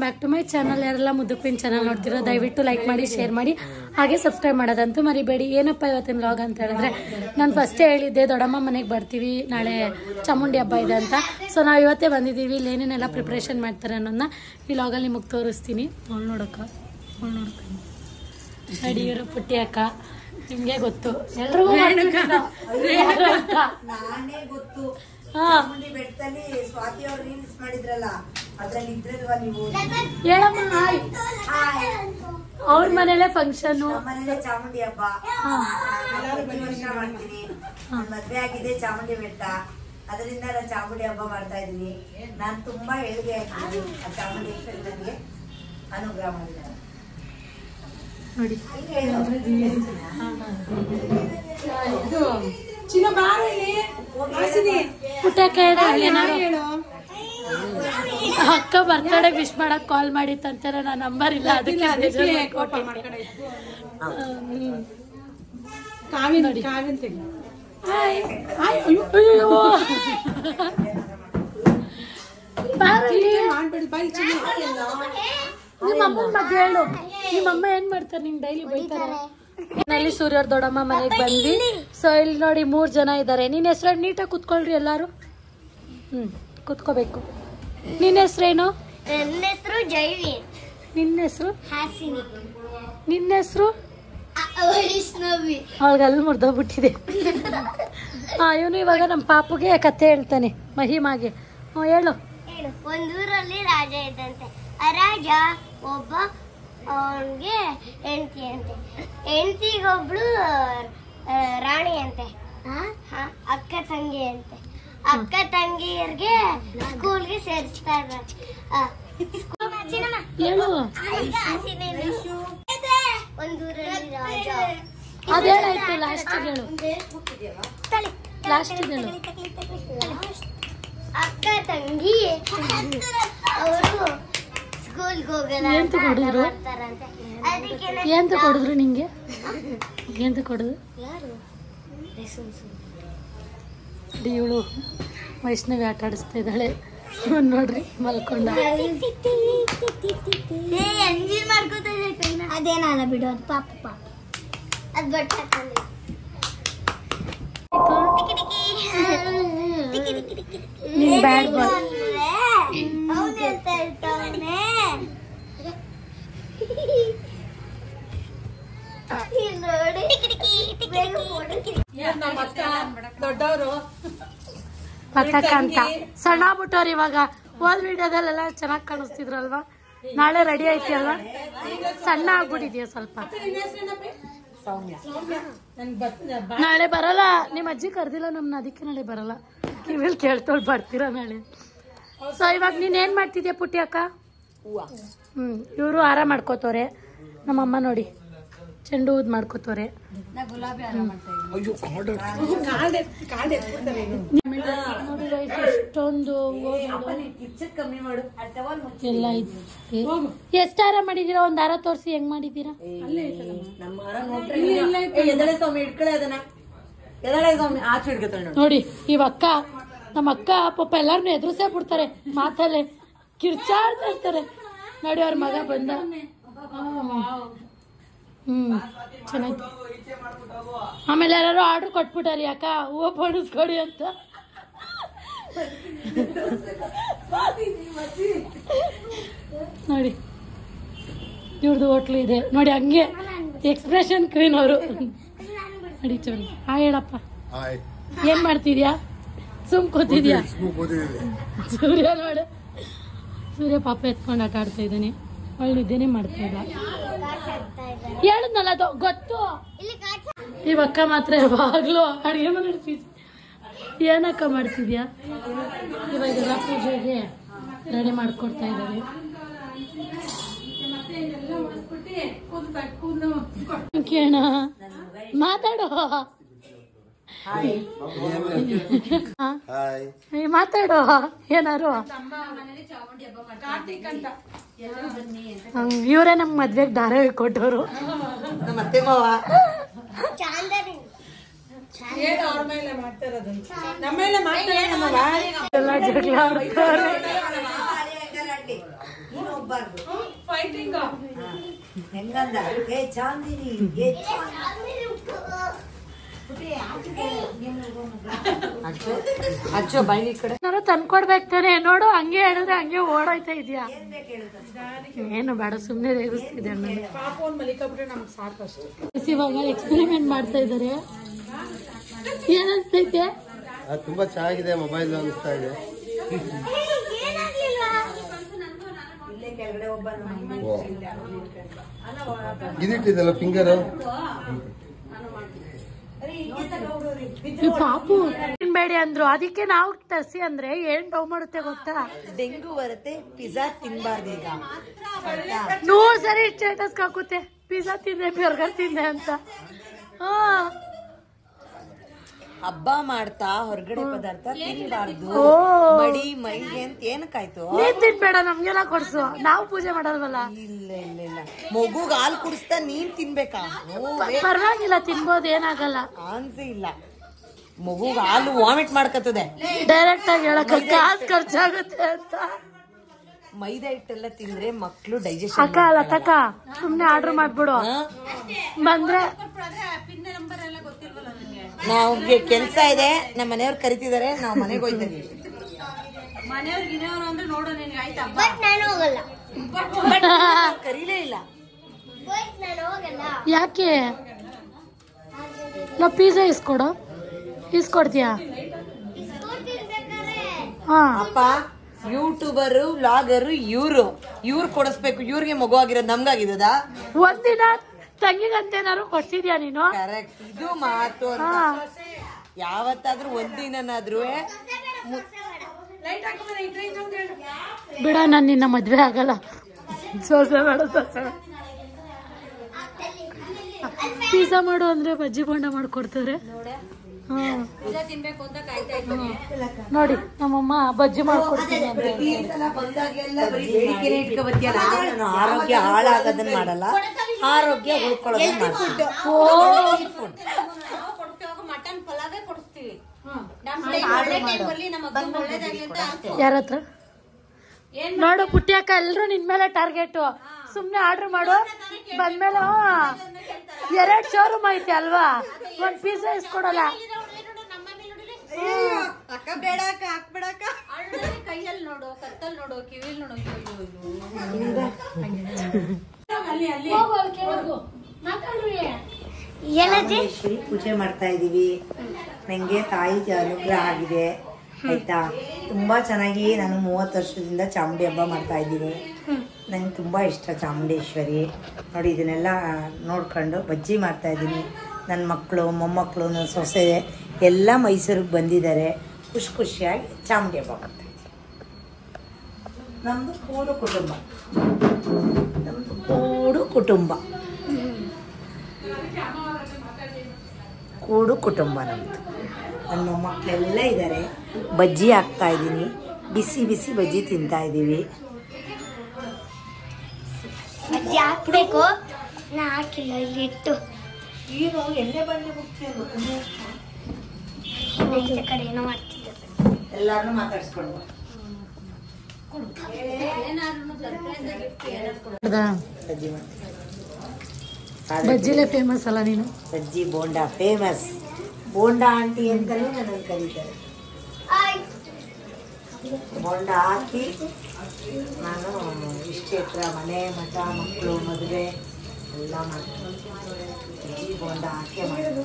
Back to my channel ಯಾರೆಲ್ಲ ಮುದ್ದಕ್ವಿನ್ channel ನೋಡ್ತಿರೋ ದಯವಿಟ್ಟು like ಮಾಡಿ ಶೇರ್ ಮಾಡಿ ಹಾಗೆ ಸಬ್ಸ್ಕ್ರೈಬ್ ಮಾಡೋದಂತೂ ಮರಿಬೇಡಿ ಏನಪ್ಪ ಇವತ್ತಿನ ವ್ಲಾಗ್ ಅಂತ ಹೇಳಿದ್ರೆ ನಾನು ಫಸ್ಟೇ ಹೇಳಿದ್ದೆ ದೊಡ್ಡಮ್ಮ ಮನೆಗೆ ಬರ್ತೀವಿ ನಾಳೆ ಚಾಮುಂಡಿ ಹಬ್ಬ ಇದೆ ಅಂತ ಸೊ ನಾವು ಇವತ್ತೇ ಬಂದಿದ್ದೀವಿ ಇಲ್ಲಿ ಏನೇನೆಲ್ಲ ಪ್ರಿಪ್ರೇಷನ್ ಮಾಡ್ತಾರೆ ಅನ್ನೋದನ್ನ ಈ ವ್ಲಾಗಲ್ಲಿ ನಿಮಗೆ ತೋರಿಸ್ತೀನಿ ಅವಳು ನೋಡಕ್ಕ ಅವಳು ನೋಡ್ತೀನಿ ನಡಿ ಇವರು ಪುಟ್ಟಿ ಅಕ್ಕ ನಿಮಗೆ ಗೊತ್ತು ಎಲ್ರಿಗೂ ಯಾರು ಅಂತ ನಾನೇ ಗೊತ್ತು ಹಾ ಚಾಮುಂಡಿ ಬೆಟ್ಟದಲ್ಲಿ ಸ್ವಾತಿ ಅವ್ರು ರೀಲ್ಸ್ ಮಾಡಿದ್ರಲ್ಲ ಅದ್ರಲ್ಲಿ ಇದ್ರಲ್ವಾ ನೀವು ಹೇಳಮ್ಮ ಹಾಯ್ ಅವ್ರ ಮನೇಲೆ ಫಂಕ್ಷನ್ನು ನಮ್ಮನೇಲೆ ಚಾಮುಂಡಿ ಹಬ್ಬ ನಾನು ಪ್ರತಿ ವರ್ಷ ಮಾಡ್ತೀನಿ ನನ್ ಮದ್ವೆ ಆಗಿದೆ ಚಾಮುಂಡಿ ಬೆಟ್ಟ ಅದರಿಂದ ನಾನು ಚಾಮುಂಡಿ ಹಬ್ಬ ಮಾಡ್ತಾ ಇದೀನಿ ನಾನು ತುಂಬಾ ಏಳಿಗೆ ಆಗಿದ್ದೀನಿ ಆ ಚಾಮುಂಡೇಶ್ವರಿ ನನಗೆ ಅನುಗ್ರಹ ಮಾಡಿದ್ದಾರೆ ನೋಡಿ ಚಿನ್ನ ಬಾರ ಇಲ್ಲಿ ಹಾಸಿನಿ ಪುಟ್ಟಕ್ಕ ಹೇಳಿ ಏನಾರು ಅಕ್ಕ ಬರ್ತಡೆ ವಿಶ್ ಮಾಡಕ್ ಕಾಲ್ ಮಾಡಿತ್ತಂತಾರೆ ನನ್ನ ನಂಬರ್ ಇಲ್ಲ ಅದಕ್ಕೆ ಬೇಜಾರ್ ಕೋಪ ಮಾಡ್ಕೊಟ್ಟಿದ್ದೆ. ಮಾಡ್ಕೊಂಡೆ ಇತ್ತು. ಹ್ಮ್. ಕಾವಿನ ನೋಡಿ. ಕಾವಿನ ತೆಗಿ ಹಾಯ್. ಅಯ್ಯೋ. ಬಾರೋ ಇಲ್ಲಿ. ಮಾಡ್ಬೇಡಿ ಬಾಯಿ ಚಿನ್ನ ನಿಮ್ಮ ಅಮ್ಮನ ಮಧ್ಯ ಹೇಳು ನಿಮ್ಮ ಅಮ್ಮ ಏನ್ ಮಾಡ್ತಾರೆ ನಿಂಗೆ ಡೈಲಿ ಬೈತಾರೆ ನಲ್ಲಿ ಸೂರ್ಯವ್ರ ದೊಡ್ಡಮ್ಮ ಮನೆಗೆ ಬಂದ್ವಿ ಸೊ ಇಲ್ಲಿ ನೋಡಿ ಮೂರ್ ಜನ ಇದ್ದಾರೆ ನಿನ್ನ ಹೆಸರು ನೀಟಾಗಿ ಕುತ್ಕೊಳ್ರಿ ಎಲ್ಲಾರು ಹ್ಮ್ ಕುತ್ಕೋಬೇಕು ನಿನ್ನ ಹೆಸ್ರೇನು ನನ್ನ ಹೆಸರು ಜೈವಿ ನಿನ್ನ ಹೆಸರು ಹಾಸಿನಿ ನಿನ್ನ ಹೆಸರು ವೈಷ್ಣವಿ ಅವಳಿಗೆ ಅಲ್ಲಿ ಮುರ್ದೋಗ್ಬಿಟ್ಟಿದೆ ಹಾ ಇವನು ಇವಾಗ ನಮ್ಮ ಪಾಪುಗೆ ಕತೆ ಹೇಳ್ತಾನೆ ಮಹಿಮಾಗೆ ಹ್ಞೂ ಹೇಳು ಹೇಳು ಒಂದೂರಲ್ಲಿ ರಾಜ ಇದ್ದಂತೆ ಆ ರಾಜ ಒಬ್ಬ ಅವನಿಗೆ ಹೆಂಡತಿ ಅಂತೆ ಹೆಂಡತಿಗೊಬ್ಳು ರಾಣಿ ಅಂತೆ ಹ, ಅಕ್ಕ ತಂಗಿ ಅಂತೆ ಅಕ್ಕ ತಂಗಿಯರ್ಗೆ ಸ್ಕೂಲ್ಗೆ ಸೇರಿಸ್ತಾ ಇದ್ದಾರೆ ಆ, ಹೇಳು ಒಂದೂರಲ್ಲಿ ರಾಜ ಅದು ಹೇಳಾಯ್ತು ಲಾಸ್ಟಿಗೆ ಹೇಳು ಲಾಸ್ಟಿಗೆ ಹೇಳು ಅಕ್ಕ ತಂಗಿ ಅವರು ಸ್ಕೂಲ್ಗೆ ಹೋಗಲ್ಲ ಏನ್ ಅಂತ ತಗೊಂಡಿದ್ರು? ಹಠ ಮಾಡ್ತಾರಂತೆ ಅದಕ್ಕೆ ಏಂತ ಕೊಡಿದ್ರು ನಿಂಗೆ ಏಂತ ಕೊಡಿದ್ರು ಯಾರು ಇವಳು ವೈಷ್ಣವಿ ಆಟ ಆಡಿಸ್ತಾ ಇದ್ದಾಳೆ ಇವನ್ ನೋಡ್ರಿ ಮಲ್ಕೊಂಡ ಎಂಜಿನ್ ಮಾಡ್ಕೋತಾ ಇದೆ ಕೈನ ಅದೇನಲ್ಲ ಬಿಡು ಅದು ಪಾಪ ಪಾಪ ಅದು ಬಟ್ಟೆ ಹಾಕೊಂಡು ನೀನ್ ಬ್ಯಾಡ್ ಬಾಯ್ ಅವನೇ ಅಂತ ಹೇಳ್ತಾವನೆ ನೋಡಿ ನಮ್ಮ ಅಕ್ಕ ದೊಡ್ಡವರು ಪತಕ ಅಂತ ಸಣ್ಣ ಬಿಟ್ಟವ್ರು ಇವಾಗ ಹೋದ್ ವಿಡಿಯೋದಲ್ಲೆಲ್ಲ ಚೆನ್ನಾಗಿ ಕಾಣಿಸ್ತಿದ್ರಲ್ವಾ ನಾಳೆ ರೆಡಿ ಐತಿ ಅಲ್ವಾ ಸಣ್ಣ ಆಗ್ಬಿಟ್ಟಿದ್ಯಾ ಸ್ವಲ್ಪ ನನ್ ಬರ್ತೀನಿ ನಾಳೆ ಬರಲ್ಲ ನಿಮ್ಮ ಅಜ್ಜಿ ಕರ್ದಿಲ್ಲ ನಮ್ನ ಅದಕ್ಕೆ ನಾಳೆ ಬರಲ್ಲ ಕಿವಿಲ್ ಕೇಳ್ತೋಳ್ ಬರ್ತೀರಾ ನಾಳೆ ಸೊ ಇವಾಗ ನೀನ್ ಏನ್ ಮಾಡ್ತಿದ್ಯಾ ಪುಟ್ಟಿ ಅಕ್ಕ ಹ್ಮ್ ಇವರು ಹಾರ ಮಾಡ್ಕೋತವ್ರೆ ನಮ್ಮಮ್ಮ ನೋಡಿ ಚೆಂಡು ಹೂದ್ ಮಾಡ್ಕೋತವ್ರೆ ಕಾಲ್ದೆ ಕಾಲ್ದೆ ಎತ್ಬಿಡ್ತಾರೆ ಇದು. ನೋಡಿ guys, ಎಷ್ಟೊಂದು ಹೂವುಗಳು ಕಿಚ್ಚಕ್ ಕಮ್ಮಿ ಮಾಡು ಆ ಟವಲ್ ಮುಚ್ಚಿ ಎಲ್ಲ ಇದೆ ಎಷ್ಟು ಹಾರ ಮಾಡಿದೀರಾ ಒಂದ್ ಹಾರ ತೋರಿಸಿ ಹೆಂಗ್ ಮಾಡಿದೀರಾ ನಮ್ಮ ಮರ ನೋಡ್ರಿ ಎದಳೆ ಸ್ವಾಮಿ ಇಟ್ಕೊಳ್ಳೆ ಅದನ್ನ ಎದಳೆ ಸ್ವಾಮಿ ಆಚೆ ಹಿಡ್ಕೊತಾಳೆ ನೋಡಿ ನೋಡಿ ಇವ್ ಅಕ್ಕ ನಮ್ಮ ಅಕ್ಕ ಪಾಪ ಎಲ್ಲಾರನ್ನೂ ಎದುರಿಸೇ ಬಿಡ್ತಾರೆ ಮಾತಲ್ಲೇ ಕಿರ್ಚಾಡ್ತಾ ಇರ್ತಾರೆ ನೋಡಿ ಅವ್ರ ಮಗ ಬಂದ ಹ್ಮ್ ಚೆನ್ನಾಗಿ ಆಮೇಲೆ ಯಾರು ಆರ್ಡರ್ ಕೊಟ್ಬಿಟ್ಟಾರಿ ಅಕ್ಕ ಹೂವು ಬಡಿಸ್ಕೊಡಿ ಅಂತ ನೋಡಿ ಇವ್ರದ್ದು ಹೋಟ್ಲು ಇದೆ ನೋಡಿ ಹಂಗೆ ಎಕ್ಸ್ಪ್ರೆಷನ್ ಕ್ವೀನ್ ಅವರು ನೋಡಿ ಚೋರಿ ಹಾ ಹೇಳಪ್ಪ ಹಾಯ್ ಏನ್ ಮಾಡ್ತಿದ್ಯಾ ಸುಮ್ ಕೂತಿದ್ಯಾ ಸ್ಮೂಕ್ ಓದಿದ್ದೀನಿ ಸೂರ್ಯ ನೋಡು ಸೂರ್ಯ ಪಾಪ ಎತ್ಕೊಂಡು ಆಟ ಆಡ್ತಾ ಇದ್ದಾನೆ ಅವಳು ನಿದ್ದೆನೆ ಮಾಡ್ತಾ ಇಲ್ಲ ಹೇಳಿದ್ನಲ್ಲ ಅದು ಗೊತ್ತು ಇಲ್ಲಿ ಕಾಚ ಇವಕ್ಕ ಮಾತ್ರ ಯಾವಾಗ್ಲೂ ಅಡುಗೆ ಮನೆ ಏನಕ್ಕ ಮಾಡ್ತಿದ್ಯಾ ಇವಾಗೆಲ್ಲ ಪೂಜೆಗೆ ರೆಡಿ ಮಾಡ್ಕೊಡ್ತಾ ಇದ್ದಾರೆ ಕೇಣ ಮಾತಾಡು ಹಾ? ಹಾಯ್ ಏ, ಮಾತಾಡು ಏನಾರು ಇವರೇ ನಮ್ ಮದ್ವೆಗ್ ದಾರ ಕೊಟ್ಟವರು ನಮ್ಮ ಅತ್ತೆ ಮಾವ ಚಾಂದನಿ ಏನು ಅವ್ರ ಮೇಲೆ ಮಾಡ್ತಾ ಇರೋದು ನಮ್ಮ ಮೇಲೆ ಮಾಡ್ತಾರೆ ನಮ್ಮವ ಎಲ್ಲ ಜಗಳ ಆಡ್ತಾರೆ ನೀನು ಹೋಗ್ಬಾರ್ದು ಲೈಟಿಂಗ್ ಹಾ. ಹೆಂಗಂದ ಏ ಚಾಂದಿನಿ ಏ ಅಚ್ಚೋ ಬೈಲಿ ಕಡೆ ನಾನು ತಂದ್ಕೊಡ್ಬೇಕು ತಾನೆ ನೋಡು ಹಂಗೆ ಹೇಳಿದ್ರೆ ಹಂಗೆ ಓಡೋಯ್ತಾ ಇದೆಯಾ ಏನ್ ಬೇಕು ಹೇಳುತ್ತ ಏನು ಬೇಡ ಸುಮ್ಮನೆ ರೇಗಿಸ್ತಿದ್ದೆ ಅಣ್ಣನ ಪಾಪ ಒಂದ್ ಮಲಿಕಬಿಟ್ರೆ ನಮ್ಗೆ ಸಾಕು ಅಷ್ಟೇ ಇವಾಗ ಎಕ್ಸ್ಪೆರಿಮೆಂಟ್ ಮಾಡ್ತಾ ಇದ್ದಾರೆ ಏನನ್ಸ್ತೈತೆ ಅದು ತುಂಬಾ ಚೆನ್ನಾಗಿದೆ ಮೊಬೈಲ್ ಅನಿಸ್ತಾ ಇದೆ ಇಲ್ಲೇ ಕೆಳಗಡೆ ಒಬ್ಬ ನಮ್ಮ ಓ. ಇದಿಟ್ಟಿದ್ದಲ್ಲ ಫಿಂಗರ್ ಈ ಪಾಪು ಬೇಡಿ ಅಂದ್ರು ಅದಕ್ಕೆ ನಾವು ತರ್ಸಿ ಅಂದ್ರೆ ಏನ್ ಡೌ ಮಾಡುತ್ತೆ ಗೊತ್ತಾ ಡೆಂಗು ಬರುತ್ತೆ ಪಿಜ್ಜಾ ತಿನ್ಬಾರ್ದು ಈಗ ನೂರ್ ಸರಿ ಸ್ಟೇಟಸ್ ಹಾಕುತ್ತೆ ಪಿಜ್ಜಾ ತಿಂದೆ ಬರ್ಗರ್ ತಿಂದೆ ಅಂತ ಹಾ ಹಬ್ಬ ಮಾಡ್ತಾ ಹೊರಗಡೆ ಪದಾರ್ಥ ತಿನ್ಬಾರ್ದು ಓ ಮಡಿ ಮೈಗೆ ಅಂತ ಏನಕ್ಕಾಯ್ತು ನೀನ್ ತಿನ್ಬೇಡ ನಮ್ಗೆಲ್ಲ ಕೊಡ್ಸು ನಾವು ಪೂಜೆ ಮಾಡಲ್ವಲ್ಲ ಇಲ್ಲ ಇಲ್ಲ ಇಲ್ಲ ಮಗುಗ್ ಹಾಲು ಕುಡಿಸ್ತಾ ನೀನ್ ತಿನ್ಬೇಕಾ ಪರವಾಗಿಲ್ಲ ತಿನ್ಬೋದು ಏನಾಗಲ್ಲ ಆನ್ಸೆ ಇಲ್ಲ ಮಗುಗ್ ಹಾಲು ವಾಮಿಟ್ ಮಾಡ್ಕತ್ತದೆ ಡೈರೆಕ್ಟ್ ಆಗಿ ಹೇಳಕ್ ಕಾಸು ಖರ್ಚಾಗುತ್ತೆ ಅಂತ ಮೈದಾ ಹಿಟ್ಟೆಲ್ಲ ತಿಂದ್ರೆ ಮಕ್ಳು ಅಕ್ಕ ಡೈಜೆಷನ್ ಅಲ್ಲ ತಕ ಸುಮ್ನೆ ಆರ್ಡರ್ ಮಾಡ್ಬಿಡು ಬಂದ್ರೆ ನಾವು ಕೆಲ್ಸ ಇದೆ ನಮ್ಮ ಮನೆಯವ್ರು ಕರಿತಿದಾರೆ ನಾವು ಮನೆಗೆ ಹೋಯ್ತೀವಿ ಬಟ್ ನಾನು ಹೋಗಲ್ಲ ಕರೀಲೇ ಇಲ್ಲ ಬಟ್ ನಾನು ಹೋಗಲ್ಲ ಯಾಕೆ ನಾ ಪಿಜ್ಜಾ ಇಸ್ಕೊಡು ಇಸ್ಕೊಡ್ತೀಯಾ ಇಸ್ಕೊಂಡು ತಿನ್ಬೇಕಾದ್ರೆ ಹಾ ಅಪ್ಪ ಯೂಟ್ಯೂಬರು ವ್ಲಾಗರು ಇವ್ರು ಇವ್ರು ಕೊಡಿಸ್ಬೇಕು ಇವ್ರಿಗೆ ಮಗು ಆಗಿರೋದು ನಮ್ಗಾಗಿರೋದ ಒಂದಿನ ತಂಗಿಗಂತೇನಾದ್ರು ಕೊಡ್ಸಿದ್ಯಾ ನೀನು ಕರೆಕ್ಟ್ ಇದು ಮಾತು ಅಂತ ಹಾ ಯಾವತ್ತಾದ್ರೂ ಒಂದಿನಾದ್ರೂ ಬಿಡ ನಾನು ನಿನ್ನ ಮದ್ವೆ ಆಗಲ್ಲ ಸೋಸೆ ಬೇಡ ಸೋಸೆ ಪಿಜ್ಜಾ ಮಾಡು ಅಂದ್ರೆ ಬಜ್ಜಿ ಬೋಂಡ ಮಾಡ್ಕೊಡ್ತಾರೆ ಹಾ ನೋಡಿ ನಮ್ಮಮ್ಮ ಬಜ್ಜಿ ಮಾಡ್ಕೊಡ್ತೀನಿ ಅಂತ ಬೇಡಿಕೆನೆ ಇಟ್ಕೊಬತ್ತೀಯಲ್ಲ ನಾನು ಆರೋಗ್ಯ ಹಾಳಾಗೋದನ್ನ ಮಾಡಲ್ಲ ಆರೋಗ್ಯ ಉಳ್ಕೊಳ್ಳೋದನ್ನ ಮಾಡ್ತೀನಿ ಓ ಯಾರ ಹತ್ರ ನೋಡು ಪುಟ್ಟಿ ಅಕ್ಕ ಎಲ್ರು ನಿನ್ ಮೇಲೆ ಟಾರ್ಗೆಟ್ ಸುಮ್ನೆ ಆರ್ಡರ್ ಮಾಡು ಬಂದ್ಮೇಲೆ ಹಾ, ಎರಡ್ ಶೋರೂಮ್ ಐತೆ ಅಲ್ವಾ ಒಂದ್ ಪಿಜ್ಜಾ ಇಸ್ಕೊಡಲ್ಲ ಅಕ್ಕ ಬೇಡ ಅಕ್ಕ ಹಾಕ್ಬೇಡಕ್ಕ ಕೈಯಲ್ಲಿ ನೋಡು ಕತ್ತಲ್ ನೋಡು ಕಿವಿಲ್ ನೋಡು ಹೋಗು ಅಲ್ಲಿ ಕೆಳಗು. ಮಾತಾಡ್ರಿ ಚಾಮುಂಡೇಶ್ವರಿ ಪೂಜೆ ಮಾಡ್ತಾ ಇದೀವಿ ನಂಗೆ ತಾಯಿ ಅನುಗ್ರಹ ಆಗಿದೆ ಆಯ್ತಾ ತುಂಬಾ ಚೆನ್ನಾಗಿ ನಾನು ಮೂವತ್ತು ವರ್ಷದಿಂದ ಚಾಮುಂಡಿ ಹಬ್ಬ ಮಾಡ್ತಾ ಇದ್ದೀನಿ ನಂಗೆ ತುಂಬಾ ಇಷ್ಟ ಚಾಮುಂಡೇಶ್ವರಿ ನೋಡಿ ಇದನ್ನೆಲ್ಲ ನೋಡ್ಕೊಂಡು ಬಜ್ಜಿ ಮಾಡ್ತಾ ಇದ್ದೀನಿ ನನ್ನ ಮಕ್ಕಳು ಮೊಮ್ಮಕ್ಕಳು ನನ್ನ ಸೊಸೆ ಎಲ್ಲ ಮೈಸೂರಿಗೆ ಬಂದಿದ್ದಾರೆ ಖುಷಿ ಖುಷಿಯಾಗಿ ಚಾಮುಂಡಿ ಹಬ್ಬ ಮಾಡ್ತಾ ಇದ್ದೀನಿ ನಮ್ಮದು ಕೂಡು ಕುಟುಂಬ ನಮ್ಮದು ಕೂಡು ಕುಟುಂಬ ಕೂಡು ಕುಟುಂಬ ನಮ್ಮದು ನನ್ನ ಮೊಮ್ಮಕ್ಕಳೆಲ್ಲ ಇದ್ದಾರೆ ಬಜ್ಜಿ ಹಾಕ್ತಾ ಇದ್ದೀನಿ ಬಿಸಿ ಬಿಸಿ ಬಜ್ಜಿ ತಿಂತಾ ಇದ್ದೀವಿ ಅಜ್ಜಿ ಹಾಕ್ಬೇಕು ನಾ ಹಾಕಿಲ್ಲ ಇಲ್ಲಿ ಇಟ್ಟು ಏನು ಎಣ್ಣೆ ಬಂಡೆ ಮುಗ್ತಿರೋದು ಈಚೆ ಕಡೆ ಏನೋ ಮಾಡ್ತಿದ್ದೆ ಎಲ್ಲಾರನ್ನೂ ಮಾತಾಡ್ಸ್ಕೊಂಡು ಬಾ. ಹೌದಾ? ಬಜ್ಜಿ ಮಾಡ್ತೀನಿ ಬಜ್ಜಿಲೇ ಫೇಮಸ್ ಅಲ್ಲ ನೀನು ಬಜ್ಜಿ ಬೋಂಡಾ ಫೇಮಸ್ ಬೋಂಡಾ ಆಂಟಿ ಅಂತಲೇ ನನ್ನನ್ನು ಕರೀತಾರೆ ಬೋಂಡ ಹಾಕಿ ನಾನು ಇಷ್ಟೇ ಹತ್ರ ಮನೆ ಮಠ ಮಕ್ಕಳು ಮದುವೆ ಎಲ್ಲ ಮಾಡ್ತೀನಿ ಬಜ್ಜಿ ಬೋಂಡ ಹಾಕಿ ಮಾಡ್ತೀನಿ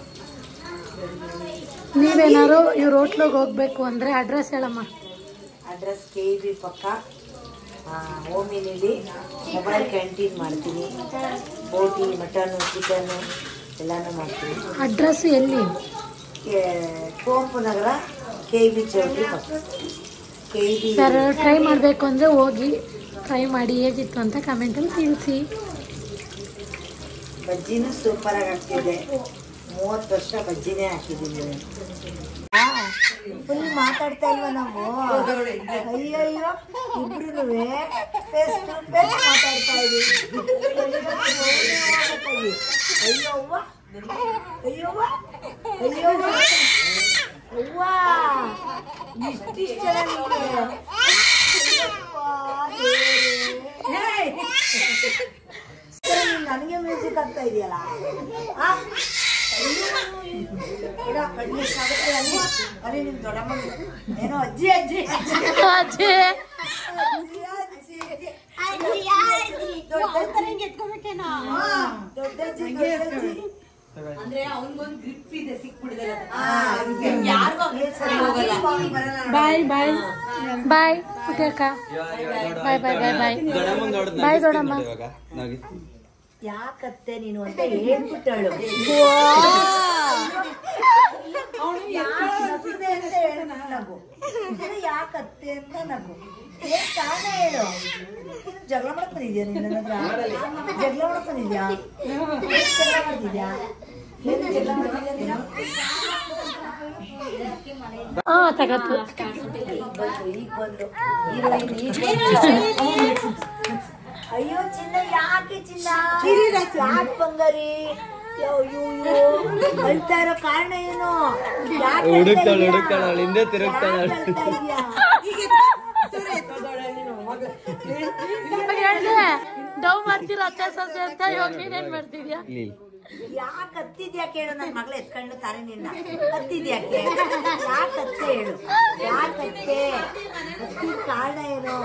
ನೀವೇನಾದ್ರು ಇವ್ರ ಹೋಟ್ಲಿಗೆ ಹೋಗ್ಬೇಕು ಅಂದ್ರೆ ಅಡ್ರೆಸ್ ಹೇಳಮ್ಮ ಅಡ್ರೆಸ್ ಕೆ ಬಿ ಪಕ್ಕ ಓಮಿನಿಲಿ ಮೊಬೈಲ್ ಕ್ಯಾಂಟೀನ್ ಮಾಡ್ತೀನಿ ಬೋಟಿ ಮಟನು ಚಿಕನ್ನು ಎಲ್ಲನೂ ಮಾಡ್ತೀನಿ ಅಡ್ರೆಸ್ ಎಲ್ಲಿ K- Kuvempu Nagar K B Choultry ಪಕ್ಕ ಕೆ ಬಿ ಸರ್ ಟ್ರೈ ಮಾಡಬೇಕು ಅಂದ್ರೆ ಹೋಗಿ ಟ್ರೈ ಮಾಡಿ ಹೇಗಿತ್ತು ಅಂತ ಕಮೆಂಟಲ್ಲಿ ತಿಳಿಸಿ ಬಜ್ಜಿನೂ ಸೂಪರ್ ಆಗಿ ಆಗ್ತಿದೆ ಮೂವತ್ತು ವರ್ಷ ಬಜ್ಜಿನೇ ಹಾಕಿದ್ದೀನಿ ಫುಲ್ ಮಾತಾಡ್ತಾ ಇಲ್ವಾ ನಾವು ಅಯ್ಯಯ್ಯೋ ಇಬ್ರು ಫೇಸ್ ಟು ಫೇಸ್ ಮಾತಾಡ್ತಾ ಇದೀವಿ ಅಯ್ಯವ್ವ ಅಯ್ಯವ್ವ ಅಯ್ಯವ್ವ ಅವ್ವ ಇಷ್ಟಿಷ್ಟ ನನಗೆ ಅಯ್ಯಪ್ಪ ದೇವ್ರೇ. ನನಗೆ ಮ್ಯೂಸಿಕ್ ಆಗ್ತಾ ಇದೆಯಲ್ಲ ಆ? ಇಡ, ಕಣ್ಣು ಎಷ್ಟಾಗುತ್ತೆ ಅಲ್ಲಿ? ಅರೆ ನಿಮ್ ದೊಡ್ಡಮ್ಮ ಏನೋ ಅಜ್ಜಿ ಅಜ್ಜಿ ಅಜ್ಜಿ ಅಜ್ಜಿ ಅಜ್ಜಿ ಅಜ್ಜಿ ಅಜ್ಜಿ ಅಜ್ಜಿ ಹಾ, ದೊಡ್ಡಜ್ಜಿ ದೊಡ್ಡಜ್ಜಿ ಅಂದ್ರೆ ಅವನ್ಗೊಂದು ಗ್ರಿಪ್ ಇದೆ ಸಿಕ್ಬಿಡಿದಲ್ಲ ಆ, ಯಾರಿಗೂ ಸರಿ ಹೋಗಲ್ಲ ಬರಲ್ಲ. ಬಾಯ್ ಬಾಯ್ ಬಾಯ್ ಅಕ್ಕ ಬಾಯ್ ಬಾಯ್ ಬಾಯ್ ಬಾಯ್ ಬಾಯ್ ದೊಡಮ್ಮ ಯಾಕತ್ತೆ ನೀನು ಅಂತ ಹೇಳ್ಬಿಟ್ಟಳು ಯಾಕತ್ತೆ ಅಂತ ಹೇಳು ನಗು ಇದು ಯಾಕತ್ತೆ ಅಂತ ನಗು ಏನ್ ಕಾರಣ ಹೇಳು ಇದು ಜಗಳ ಮಾಡಕ್ ಬಂದಿದ್ಯಾ ನಿನ್ನ ಹತ್ರ ಜಗಳ ಮಾಡಕ್ ಬಂದಿದ್ಯಾ ಏನ್ ಜಗಳ ಮಾಡ್ತಿದ್ಯಾ ಏನು ಜಗಳ ಮಾಡ್ತಿದ್ಯಾ ನೀನು ಹಾ ತಗತ್ತು ಈಗ ಬಂದು ಈಗ ಬಂದು ಹೀರೋಯಿನ್ ಈಗ ಬಂದು. ಅಯ್ಯೋ ಚಿನ್ನ ಯಾಕೆ ಚಿನ್ನ ಯಾಕೆ ಬಂಗಾರಿ ಅಯ್ಯೋ, ಅಯ್ಯೋ, ಅಯ್ಯೋ. ಅಳ್ತಾ ಇರೋ ಕಾರಣ ಏನು ಯಾಕೆ ಅಳ್ತಾ ಹುಡುಕ್ತಾಳೆ, ಇದೀಯಾ? ಹುಡುಕ್ತಾಳೆ, ಅವಳು ಹಿಂದೆ ತಿರುಗ್ತಾಳೆ. ಯಾಕೆ ಅಳ್ತಾ ಇದೀಯಾ? ಹೇಳ್ದೆ ಡವ್ ಮಾಡ್ತೀರ ಅತ್ತೆ ಸೊಸೆ ಅಂತ ಇವಾಗ ನೀನೇನ್ ಮಾಡ್ತಿದ್ಯಾ ಯಾಕೆ ಹತ್ತಿದ್ಯಾ ಕೇಳು ನನ್ನ ಮಗಳು ಎತ್ಕೊಂಡು ತಾನೆ ನಿನ್ನ ಹತ್ತಿದ್ಯಾಕೆ ಯಾಕೆ ಹತ್ತೆ ಹೇಳು ಯಾಕೆ ಹತ್ತೆ ಹತ್ತಿದ ಕಾರಣ ಏನು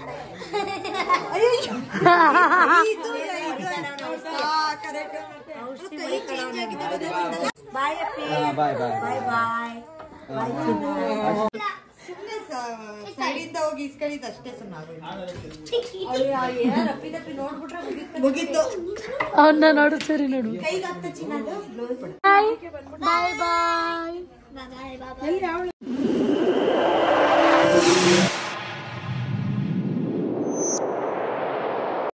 ಬಾಯ್ ಅಪ್ಪಿ ಬಾಯ್ ಬಾಯ್ ಬಾಯ್ ಬಾಯ್ ಸೈಡಿಂದ ಹೋಗಿ ಇಸ್ಕೊಂಡಿದ್ದು ಅಷ್ಟೇ ಮುಗೀತು ಅವನ್ನ ನೋಡು ಸರಿ ನೋಡು ಕೈಗೆ ಹತ್ತ ಚಿನ್ನದು ಬಾಯ್ ಬಾಯ್ ಬಾಯ್ ಬಾಯ್ ಬಾಯ್